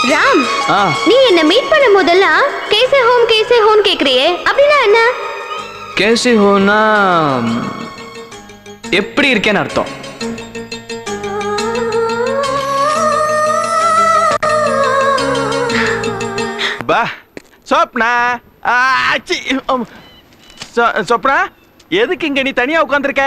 ராம் ஆ நீ என்ன மீட் பண்ணும் போதெல்லாம் கேசே ஹோம் கேசே ஹோம் கேக்குறியே அப்படின்னா என்ன கேசி ஹோனா எப்படி இருக்கேன்னு அர்த்தம் பா சொப்னா ஆ, அச்சி உம். சொ- சொப்னா எதுக்கு இங்க நீ தனியா உட்காந்துருக்க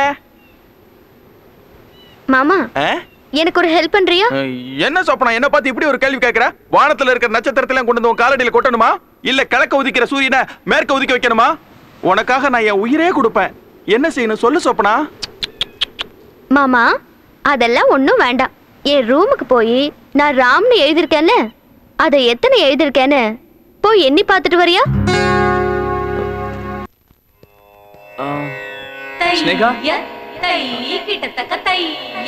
மாமா எனக்கு ஒரு ஹெல்ப் பண்றியா என்ன சொப்பனா என்ன பார்த்து இப்படி ஒரு கேள்வி கேட்கற வானத்துல இருக்கிற நட்சத்திரத்தெல்லாம் கொண்டு வந்து உன் காலடியில கொட்டணுமா இல்ல கிழக்க உதிக்கிற சூரியனை மேற்க உதிக்க வைக்கணுமா உனக்காக நான் என் உயிரே கொடுப்பேன் என்ன செய்யணும் சொல்லு சொப்பனா மாமா அதெல்லாம் ஒன்றும் வேண்டாம் என் ரூமுக்கு போய் நான் ராம்னு எழுதியிருக்கேன்ல அதை எத்தனை எழுதியிருக்கேன்னு போய் எண்ணி பார்த்துட்டு வரியா ஆ, ஸ்னேகா தை கிட்டத்தக்க தைய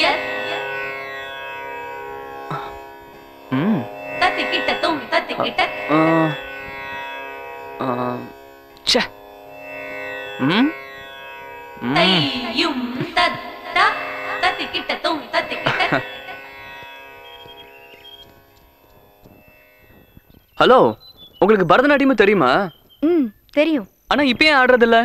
ம் தத்தி கிட்ட தும் தத்தி கிட்ட ஆ, ஆ, ச்சே ம் ம் தையும் தத்தா தத்தி கிட்ட தும் தத்தி கிட்ட ஹலோ உங்களுக்கு பரதநாட்டியமும் தெரியுமா ம் தெரியும் ஆனா இப்ப ஏன் ஆடுறதில்ல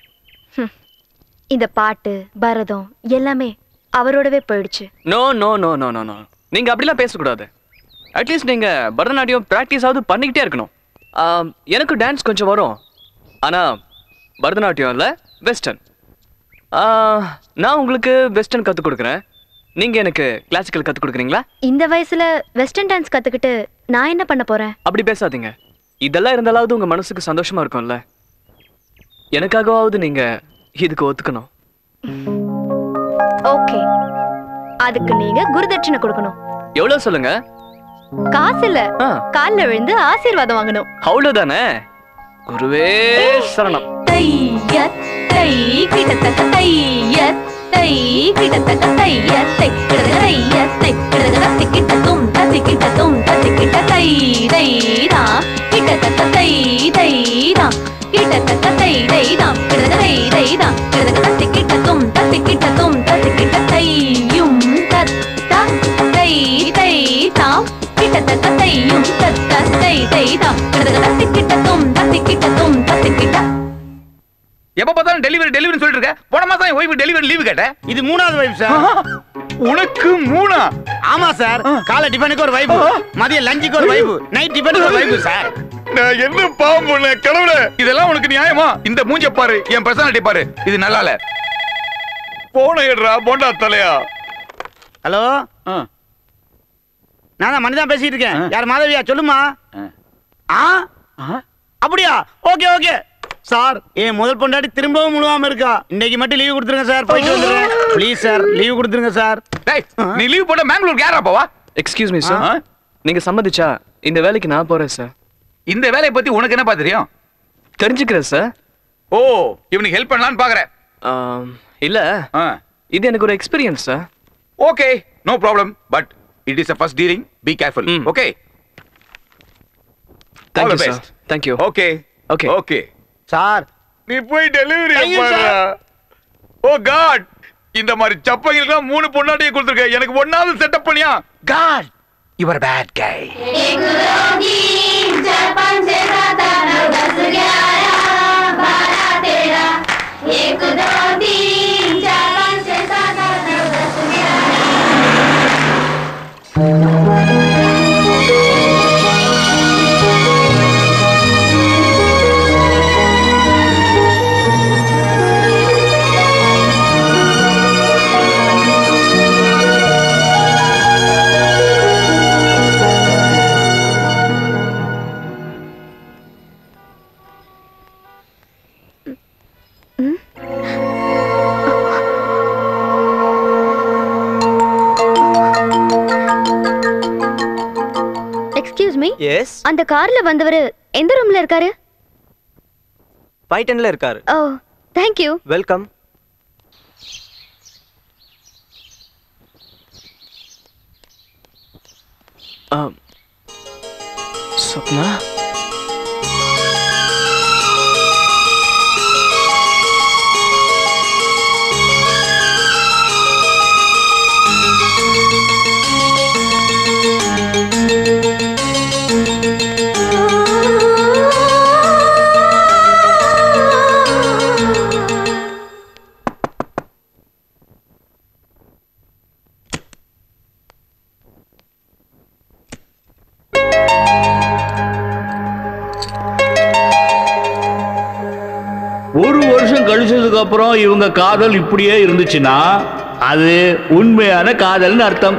இந்த பாட்டு பரதம் எல்லாமே அவரோடவே போயிடுச்சு no no no no no no நீங்க அப்படிலாம் பேசக்கூடாது அட்லீஸ்ட் நீங்க பரதநாட்டியம் ப்ராக்டிஸ் ஆகுது பண்ணிக்கிட்டே இருக்கணும் ஆம், எனக்கு டான்ஸ் கொஞ்சம் வரும் ஆனா பரதநாட்டியம் இல்லை வெஸ்டர்ன் நான் உங்களுக்கு வெஸ்டர்ன் கற்றுக் கொடுக்குறேன் நீங்க எனக்கு கிளாசிக்கல் கற்றுக் கொடுக்குறீங்களா இந்த வயசுல வெஸ்டர்ன் டான்ஸ் கத்துக்கிட்டு நான் என்ன பண்ண போறேன் அப்படி பேசாதீங்க இதெல்லாம் இருந்தாலாவது உங்க மனசுக்கு சந்தோஷமா இருக்கும்ல எனக்காகவாவது நீங்க இதுக்கு ஒத்துக்கணும் ஓகே அதுக்கு நீங்க குருதட்சணை கொடுக்கணும் எவ்வளவு சொல்லுங்க காசு இல்ல ஆ கால்ல விழுந்து ஆசீர்வாதம் வாங்கணும் அவ்வளவுதானே குருவே சரணம் தைய தை கிட்டத்தக்க தைய தை கிட்டத்தக்க தைய தை கிடதக தைய தை கிடதக தத்தி கிட்ட தும் தத்தி கிட்ட தும் தத்தி கிட்ட தை தை ராம் கிட்டத்தக்க தை தை ராம் கிட்டத்தக்க தை தை ராம் கிடதக தை தை ராம் கிடதக தத்தி கிட்ட தும் தத்தி கிட்ட தும் தத்தி கிட்ட தையும் தத்தா தை தை தாம் கிட்டத்தக்க தையும் தத்த தை தை தாம் கிடதக தத்தி கிட்ட தும் தத்தி கிட்ட தும் தத்தி கிட்ட எப்ப பார்த்தாலும் டெலிவரி டெலிவரி சொல்லிட்டு இருக்க போன மாசம் என் ஒய்ஃபு டெலிவரி லீவு கேட்டேன் இது மூணாவது வைஃப் சார் உனக்கு மூணா ஆமா சார் காலை டிஃபனுக்கு ஒரு வைஃப் மதிய லஞ்சுக்கு ஒரு வைஃப் நைட் டிஃபனுக்கு ஒரு வைஃப் சார் நான் என்ன பாவம் பண்ண கடவுளே இதெல்லாம் உனக்கு நியாயமா இந்த மூஞ்ச பாரு என் பர்சனாலிட்டி பாரு இது நல்லா இல்ல போன எடுறா போண்டா தலையா ஹலோ நான் தான் மணிதான் பேசிட்டு இருக்கேன் யார் மாதவியா சொல்லுமா ஆ அப்படியா ஓகே ஓகே சார் என் முதல் பொண்டாட்டி திரும்பவும் முழுவாம இருக்கா இன்னைக்கு மட்டும் லீவ் கொடுத்துருங்க சார் போயிட்டு வந்துடுறேன் ப்ளீஸ் சார் லீவ் கொடுத்துருங்க சார் டேய் நீ லீவ் போட்ட பெங்களூருக்கு யாரா போவா எக்ஸ்கியூஸ் மீ சார் நீங்க சம்மதிச்சா இந்த வேலைக்கு நான் போறேன் சார் இந்த வேலையை பத்தி உனக்கு என்னப்பா தெரியும் தெரிஞ்சுக்கிறேன் சார் ஓ இவனுக்கு ஹெல்ப் பண்ணலாம்னு பாக்குறேன் இல்ல இது எனக்கு ஒரு experience sir okay no problem but it is a first dealing be careful okay thank you sir thank you okay okay okay sir நீ போய் delivery Thank you, sir. Oh god இந்த மாதிரி சப்பைகளுக்கு மூணு பொண்டாட்டியை கொடுத்துருக்க எனக்கு ஒன்னாவது செட்டப் பண்ணியா god your bad guy excuse me yes அந்த கார்ல வந்தவர் எந்த ரூம்ல இருக்காரு ஃபைவ் டென்ல இருக்காரு oh thank you welcome Swapna ஒரு வருஷம் கழிச்சதுக்கு அப்புறம் இவங்க காதல் இப்படியே இருந்துச்சுன்னா அது உண்மையான காதல்னு அர்த்தம்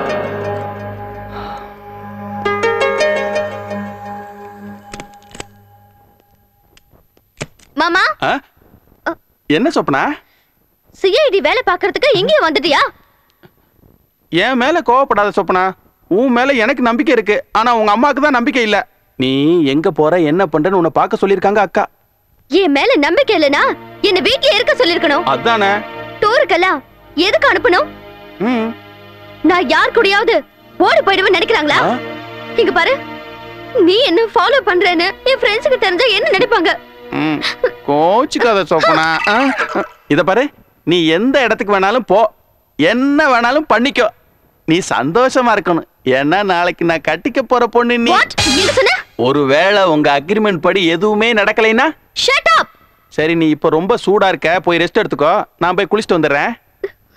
மாமா ஆ? என்ன சொப்பனா சிஐடி வேலை பார்க்கறதுக்கு இங்கேயும் வந்துட்டியா என் மேல கோவப்படாத சொப்பனா உன் மேல எனக்கு நம்பிக்கை இருக்கு ஆனா உங்க அம்மாவுக்கு தான் நம்பிக்கை இல்ல நீ எங்க போற என்ன பண்றன்னு உன்னை பார்க்க சொல்லியிருக்காங்க அக்கா என் மேல நம்பிக்கை இல்லனா என்ன வீட்லயே இருக்க சொல்லிருக்கணும் அதானே டூருக்கெல்லாம் எதுக்கு அனுப்பணும் ம் நான் யார் கூடயாவது ஓடி போயிடுவேன் நினைக்கிறாங்களா ஆ? இங்க பாரு நீ என்ன ஃபாலோ பண்றேன்னு என் ஃப்ரெண்ட்ஸுக்கு தெரிஞ்சா என்ன நினைப்பாங்க ம் கோச்சுக்காத சொப்பனா ஆ? இத பாரு நீ எந்த இடத்துக்கு வேணாலும் போ என்ன வேணாலும் பண்ணிக்கோ நீ சந்தோஷமா இருக்கணும் ஏன்னா நாளைக்கு நான் கட்டிக்க போற பொண்ணு நீ வாட் என்ன சொன்ன ஒருவேளை உங்க அக்ரிமெண்ட் படி எதுவுமே நடக்கலைன்னா ஷட் அப் சரி நீ இப்போ ரொம்ப சூடா இருக்க போய் ரெஸ்ட் எடுத்துக்கோ நான் போய் குளிச்சுட்டு வந்துடுறேன்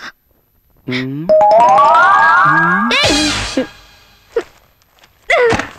ம்.